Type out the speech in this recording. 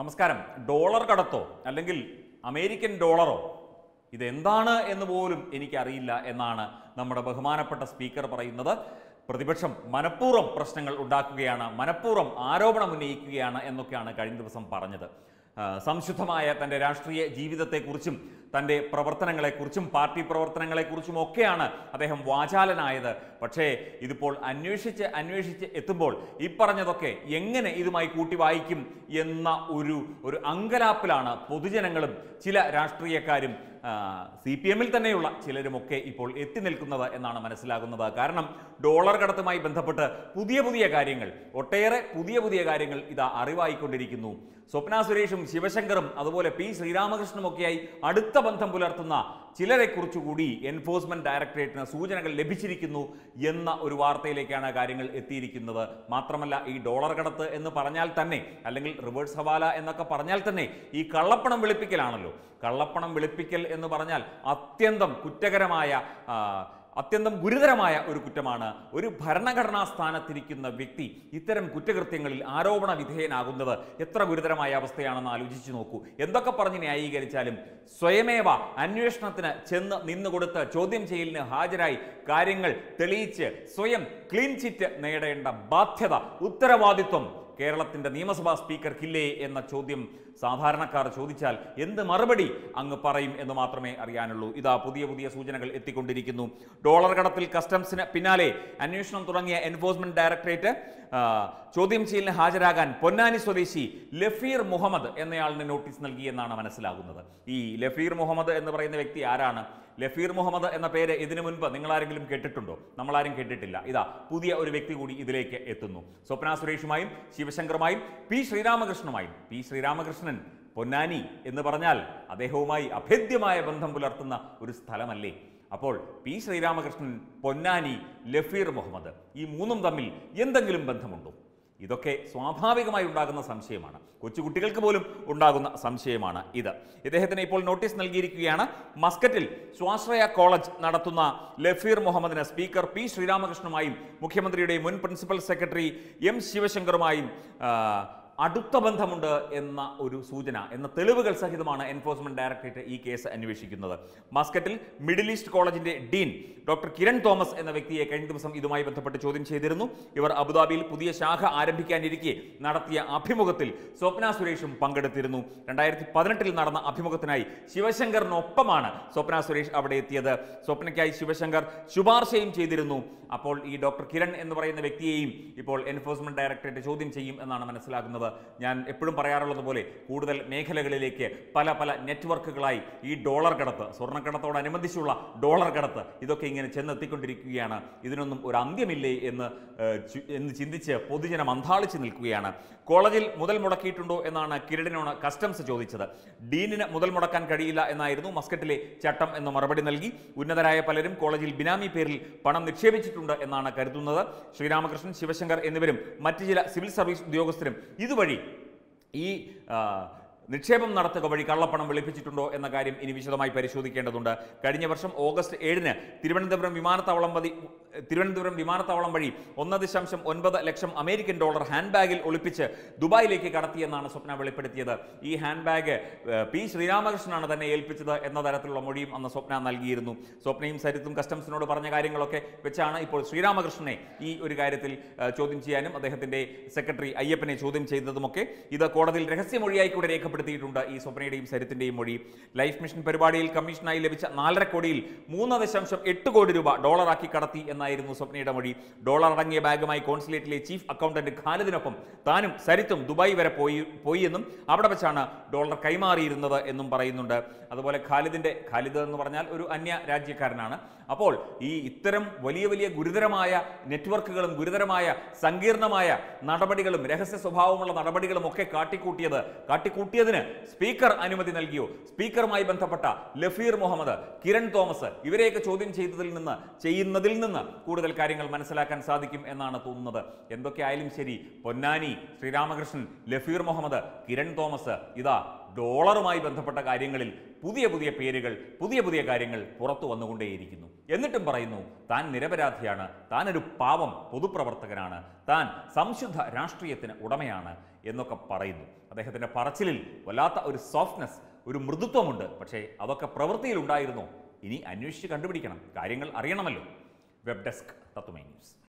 നമസ്കാരം ഡോളർ കടത്തോ അല്ലെങ്കിൽ അമേരിക്കൻ ഡോളറോ ഇതെന്താണ് എന്ന് പോലും എനിക്കറിയില്ല എന്നാണ് നമ്മുടെ ബഹുമാനപ്പെട്ട സ്പീക്കർ പറയുന്നത് പ്രതിപക്ഷം മനഃപൂർവ്വം പ്രശ്നങ്ങൾ ഉണ്ടാക്കുകയാണ് മനഃപൂർവ്വം ആരോപണം ഉന്നയിക്കുകയാണ് എന്നൊക്കെയാണ് കഴിഞ്ഞ ദിവസം പറഞ്ഞത് ആ, സംശുദ്ധമായ തൻ്റെ രാഷ്ട്രീയ ജീവിതത്തെക്കുറിച്ചും തൻ്റെ പ്രവർത്തനങ്ങളെക്കുറിച്ചും പാർട്ടി പ്രവർത്തനങ്ങളെക്കുറിച്ചും ഒക്കെയാണ് അദ്ദേഹം വാചാലനായത് പക്ഷേ ഇതിപ്പോൾ അന്വേഷിച്ച് അന്വേഷിച്ച് എത്തുമ്പോൾ ഈ പറഞ്ഞതൊക്കെ എങ്ങനെ ഇതുമായി കൂട്ടി വായിക്കും എന്ന ഒരു ഒരു അങ്കലാപ്പിലാണ് പൊതുജനങ്ങളും ചില രാഷ്ട്രീയക്കാരും സി പി എമ്മിൽ തന്നെയുള്ള ചിലരുമൊക്കെ ഇപ്പോൾ എത്തി നിൽക്കുന്നത് എന്നാണ് മനസ്സിലാകുന്നത് കാരണം ഡോളർ കടത്തുമായി ബന്ധപ്പെട്ട് പുതിയ പുതിയ കാര്യങ്ങൾ ഒട്ടേറെ പുതിയ പുതിയ കാര്യങ്ങൾ ഇതാ അറിവായിക്കൊണ്ടിരിക്കുന്നു സ്വപ്ന സുരേഷും ശിവശങ്കറും അതുപോലെ പി ശ്രീരാമകൃഷ്ണനും ഒക്കെയായി അടുത്ത ബന്ധം പുലർത്തുന്ന ചിലരെ കുറിച്ചുകൂടി എൻഫോഴ്സ്മെന്റ് ഡയറക്ടറേറ്റിന് സൂചനകൾ ലഭിച്ചിരിക്കുന്നു എന്ന ഒരു വാർത്തയിലേക്കാണ് കാര്യങ്ങൾ എത്തിയിരിക്കുന്നത് മാത്രമല്ല ഈ ഡോളർ കടത്ത് എന്ന് പറഞ്ഞാൽ തന്നെ അല്ലെങ്കിൽ റിവേഴ്സ് ഹവാല എന്നൊക്കെ പറഞ്ഞാൽ തന്നെ ഈ കള്ളപ്പണം വെളുപ്പിക്കലാണല്ലോ കള്ളപ്പണം വെളുപ്പിക്കൽ എന്ന് പറഞ്ഞാൽ അത്യന്തം കുറ്റകരമായ ആ, അത്യന്തം ഗുരുതരമായ ഒരു കുറ്റമാണ് ഒരു ഭരണഘടനാ സ്ഥാനത്തിരിക്കുന്ന വ്യക്തി ഇത്തരം കുറ്റകൃത്യങ്ങളിൽ ആരോപണ വിധേയനാകുന്നത് എത്ര ഗുരുതരമായ അവസ്ഥയാണെന്ന് ആലോചിച്ചു നോക്കൂ എന്തൊക്കെ പറഞ്ഞ് ന്യായീകരിച്ചാലും സ്വയമേവ അന്വേഷണത്തിന് ചെന്ന് നിന്നുകൊടുത്ത് ചോദ്യം ചെയ്യലിന് ഹാജരായി കാര്യങ്ങൾ തെളിയിച്ച് സ്വയം ക്ലീൻ ചിറ്റ് നേടേണ്ട ബാധ്യത ഉത്തരവാദിത്വം കേരളത്തിന്റെ നിയമസഭാ സ്പീക്കർക്കില്ലേ എന്ന ചോദ്യം സാധാരണക്കാർ ചോദിച്ചാൽ എന്ത് മറുപടി അങ്ങ് പറയും എന്ന് മാത്രമേ അറിയാനുള്ളൂ ഇതാ പുതിയ പുതിയ സൂചനകൾ എത്തിക്കൊണ്ടിരിക്കുന്നു ഡോളർ കടത്തിൽ കസ്റ്റംസിന് പിന്നാലെ അന്വേഷണം തുടങ്ങിയ എൻഫോഴ്സ്മെന്റ് ഡയറക്ടറേറ്റ് ആ, ചോദ്യം ചെയ്യലിന് ഹാജരാകാൻ പൊന്നാനി സ്വദേശി ലഫീർ മുഹമ്മദ് എന്നയാളിന് നോട്ടീസ് നൽകി എന്നാണ് മനസ്സിലാകുന്നത് ഈ ലഫീർ മുഹമ്മദ് എന്ന് പറയുന്ന വ്യക്തി ആരാണ് ലഫീർ മുഹമ്മദ് എന്ന പേര് ഇതിനു മുൻപ് നിങ്ങൾ ആരെങ്കിലും കേട്ടിട്ടുണ്ടോ നമ്മളാരും കേട്ടിട്ടില്ല ഇതാ പുതിയ ഒരു വ്യക്തി കൂടി ഇതിലേക്ക് എത്തുന്നു സ്വപ്ന സുരേഷുമായും ശിവശങ്കറുമായും പി ശ്രീരാമകൃഷ്ണനുമായും പി ശ്രീരാമകൃഷ്ണൻ പൊന്നാനി എന്ന് പറഞ്ഞാൽ അദ്ദേഹവുമായി അഭേദ്യമായ ബന്ധം പുലർത്തുന്ന ഒരു സ്ഥലമല്ലേ അപ്പോൾ പി ശ്രീരാമകൃഷ്ണൻ പൊന്നാനി ലഫീർ മുഹമ്മദ് ഈ മൂന്നും തമ്മിൽ എന്തെങ്കിലും ബന്ധമുണ്ടോ ഇതൊക്കെ സ്വാഭാവികമായി ഉണ്ടാകുന്ന സംശയമാണ് കൊച്ചുകുട്ടികൾക്ക് പോലും ഉണ്ടാകുന്ന സംശയമാണ് ഇത് ഇദ്ദേഹത്തിന് ഇപ്പോൾ നോട്ടീസ് നൽകിയിരിക്കുകയാണ് മസ്കറ്റിൽ സ്വാശ്രയ കോളേജ് നടത്തുന്ന ലഫീർ മുഹമ്മദിന് സ്പീക്കർ പി ശ്രീരാമകൃഷ്ണനുമായും മുഖ്യമന്ത്രിയുടെ മുൻ പ്രിൻസിപ്പൽ സെക്രട്ടറി എം ശിവശങ്കറുമായും ആ, അടുത്ത ബന്ധമുണ്ട് എന്ന ഒരു സൂചന എന്ന തെളിവുകൾ സഹിതമാണ് എൻഫോഴ്സ്മെന്റ് ഡയറക്ടറേറ്റ് ഈ കേസ് അന്വേഷിക്കുന്നത് മസ്കറ്റിൽ മിഡിൽ ഈസ്റ്റ് കോളേജിന്റെ ഡീൻ ഡോക്ടർ കിരൺ തോമസ് എന്ന വ്യക്തിയെ കഴിഞ്ഞ ദിവസം ഇതുമായി ബന്ധപ്പെട്ട് ചോദ്യം ചെയ്തിരുന്നു ഇവർ അബുദാബിയിൽ പുതിയ ശാഖ ആരംഭിക്കാനിരിക്കെ നടത്തിയ അഭിമുഖത്തിൽ സ്വപ്ന സുരേഷും പങ്കെടുത്തിരുന്നു രണ്ടായിരത്തി പതിനെട്ടിൽ നടന്ന അഭിമുഖത്തിനായി ശിവശങ്കറിനൊപ്പമാണ് സ്വപ്ന സുരേഷ് അവിടെ എത്തിയത് സ്വപ്നയ്ക്കായി ശിവശങ്കർ ശുപാർശയും ചെയ്തിരുന്നു അപ്പോൾ ഈ ഡോക്ടർ കിരൺ എന്ന് പറയുന്ന വ്യക്തിയെയും ഇപ്പോൾ എൻഫോഴ്സ്മെന്റ് ഡയറക്ടറേറ്റ് ചോദ്യം ചെയ്യും എന്നാണ് മനസ്സിലാക്കുന്നത് ഞാൻ എപ്പോഴും പറയാറുള്ളത് പോലെ കൂടുതൽ മേഖലകളിലേക്ക് പല പല നെറ്റ്വർക്കുകളായി ഈ ഡോളർ കടത്ത് സ്വർണ്ണക്കടത്തോടനുബന്ധിച്ചുള്ള ഡോളർ കടത്ത് ഇതൊക്കെ ഇങ്ങനെ ചെന്നെത്തിക്കൊണ്ടിരിക്കുകയാണ് ഇതിനൊന്നും ഒരു അന്ത്യമില്ലേ എന്ന് ഏഹ്, ചി- എന്ന് ചിന്തിച്ച് പൊതുജനം അന്താളിച്ച് നിൽക്കുകയാണ് കോളേജിൽ മുതൽ മുടക്കിയിട്ടുണ്ടോ എന്നാണ് കിരടിനോട് കസ്റ്റംസ് ചോദിച്ചത് ഡീനിന് മുതൽ മുടക്കാൻ കഴിയില്ല എന്നായിരുന്നു മസ്കറ്റിലെ ചട്ടം എന്ന മറുപടി നൽകി ഉന്നതരായ പലരും കോളേജിൽ ബിനാമി പേരിൽ പണം നിക്ഷേപിച്ചിട്ടുണ്ട് എന്നാണ് കരുതുന്നത് ശ്രീരാമകൃഷ്ണൻ ശിവശങ്കർ എന്നിവരും മറ്റു ചില സിവിൽ സർവീസ് ഉദ്യോഗസ്ഥരും ഇതുവഴി ഈ ആ, നിക്ഷേപം നടത്തുക വഴി കള്ളപ്പണം വെളുപ്പിച്ചിട്ടുണ്ടോ എന്ന കാര്യം ഇനി വിശദമായി പരിശോധിക്കേണ്ടതുണ്ട് കഴിഞ്ഞ വർഷം ഓഗസ്റ്റ് ഏഴിന് തിരുവനന്തപുരം വിമാനത്താവളം വഴി തിരുവനന്തപുരം വിമാനത്താവളം വഴി ഒന്ന് ദശാംശം ഒൻപത് ലക്ഷം അമേരിക്കൻ ഡോളർ ഹാൻഡ് ബാഗിൽ ഒളിപ്പിച്ച് ദുബായിലേക്ക് കടത്തിയെന്നാണ് സ്വപ്ന വെളിപ്പെടുത്തിയത് ഈ ഹാൻഡ് ബാഗ് ഏഹ്, പി ശ്രീരാമകൃഷ്ണനാണ് തന്നെ ഏൽപ്പിച്ചത് എന്ന തരത്തിലുള്ള മൊഴിയും അന്ന് സ്വപ്ന നൽകിയിരുന്നു സ്വപ്നയും സരിത്തും കസ്റ്റംസിനോട് പറഞ്ഞ കാര്യങ്ങളൊക്കെ വെച്ചാണ് ഇപ്പോൾ ശ്രീരാമകൃഷ്ണനെ ഈ ഒരു കാര്യത്തിൽ ഏഹ്, ചോദ്യം ചെയ്യാനും അദ്ദേഹത്തിന്റെ സെക്രട്ടറി അയ്യപ്പനെ ചോദ്യം ചെയ്തതുമൊക്കെ ഇത് കോടതിയിൽ രഹസ്യമൊഴിയായി കൂടെ രേഖപ്പെടുത്തിയിട്ടുണ്ട് ഈ സ്വപ്നയുടെയും സരിത്തിന്റെയും മൊഴി ലൈഫ് മിഷൻ പരിപാടിയിൽ കമ്മീഷനായി ലഭിച്ച നാലര കോടിയിൽ മൂന്ന് ദശാംശം എട്ട് കോടി രൂപ ഡോളറാക്കി കടത്തി എന്നായിരുന്നു സ്വപ്നയുടെ മൊഴി ഡോളർ അടങ്ങിയ ബാഗുമായി കോൺസുലേറ്റിലെ ചീഫ് അക്കൗണ്ടന്റ് ഖാലിദിനൊപ്പം താനും സരിത്തും ദുബായ് വരെ പോയി പോയി എന്നും അവിടെ വെച്ചാണ് ഡോളർ കൈമാറിയിരുന്നത് എന്നും പറയുന്നുണ്ട് അതുപോലെ ഖാലിദിന്റെ ഖാലിദ് എന്ന് പറഞ്ഞാൽ ഒരു അന്യ രാജ്യക്കാരനാണ് അപ്പോൾ ഈ ഇത്തരം വലിയ വലിയ ഗുരുതരമായ നെറ്റ്വർക്കുകളും ഗുരുതരമായ സങ്കീർണമായ നടപടികളും രഹസ്യ സ്വഭാവമുള്ള നടപടികളും ഒക്കെ കാട്ടിക്കൂട്ടിയത് കാട്ടിക്കൂട്ടിയതിന് സ്പീക്കർ അനുമതി നൽകിയോ സ്പീക്കറുമായി ബന്ധപ്പെട്ട ലഫീർ മുഹമ്മദ് കിരൺ തോമസ് ഇവരെയൊക്കെ ചോദ്യം ചെയ്തതിൽ നിന്ന് ചെയ്യുന്നതിൽ നിന്ന് കൂടുതൽ കാര്യങ്ങൾ മനസ്സിലാക്കാൻ സാധിക്കും എന്നാണ് തോന്നുന്നത് എന്തൊക്കെ ആയാലും ശരി പൊന്നാനി ശ്രീരാമകൃഷ്ണൻ ലഫീർ മുഹമ്മദ് കിരൺ തോമസ് ഇതാ ഡോളറുമായി ബന്ധപ്പെട്ട കാര്യങ്ങളിൽ പുതിയ പുതിയ പേരുകൾ പുതിയ പുതിയ കാര്യങ്ങൾ പുറത്തു വന്നുകൊണ്ടേയിരിക്കുന്നു എന്നിട്ടും പറയുന്നു താൻ നിരപരാധിയാണ് താനൊരു പാവം പൊതുപ്രവർത്തകനാണ് താൻ സംശുദ്ധ രാഷ്ട്രീയത്തിന് ഉടമയാണ് എന്നൊക്കെ പറയുന്നു അദ്ദേഹത്തിൻ്റെ പറച്ചിലിൽ വല്ലാത്ത ഒരു സോഫ്റ്റ്നെസ് ഒരു മൃദുത്വമുണ്ട് പക്ഷേ അതൊക്കെ പ്രവൃത്തിയിൽ ഉണ്ടായിരുന്നോ ഇനി അന്വേഷിച്ച് കണ്ടുപിടിക്കണം കാര്യങ്ങൾ അറിയണമല്ലോ വെബ് ഡെസ്ക് തത്തുമൈ ന്യൂസ്